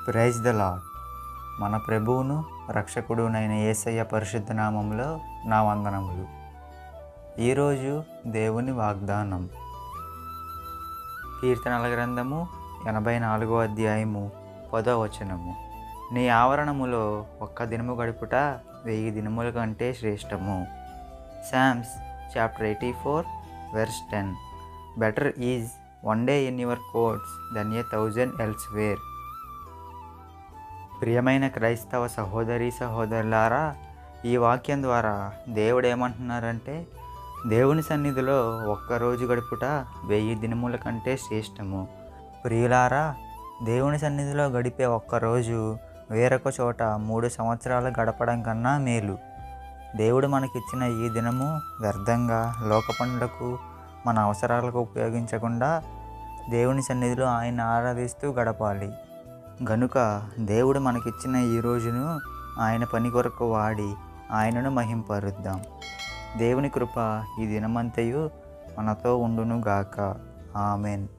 praise the lord మన ప్రభువును రక్షకుడునైన యేసయ్య పరిశుద్ధ నామంలో నా వందనములు ఈరోజు దేవుని వాగ్దానం కీర్తనల గ్రంథము ఎనభై నాలుగో అధ్యాయము పదో వచనము నీ ఆవరణములో ఒక్క దినము గడుపుట వెయ్యి దినముల కంటే శ్రేష్టము Psalms chapter eighty four verse ten better is one day in your courts than a thousand elsewhere ప్రియమైన క్రైస్తవ సహోదరి సహోదరులారా ఈ వాక్యం ద్వారా దేవుడు ఏమంటున్నారంటే దేవుని సన్నిధిలో ఒక్కరోజు గడుపుట వెయ్యి దినముల కంటే శ్రేష్టము ప్రియులారా దేవుని సన్నిధిలో గడిపే ఒక్కరోజు వేరొక చోట మూడు సంవత్సరాలు గడపడం కన్నా మేలు దేవుడు మనకిచ్చిన ఈ దినము వ్యర్థంగా లోక పనులకు మన అవసరాలకు ఉపయోగించకుండా దేవుని సన్నిధిలో ఆయన ఆరాధిస్తూ గడపాలి గనుక దేవుడు మనకిచ్చిన ఈ రోజును ఆయన పని కొరకు వాడి ఆయనను మహింపరుద్దాం దేవుని కృప ఈ దినమంతయు మనతో ఉండును గాక ఆమెన్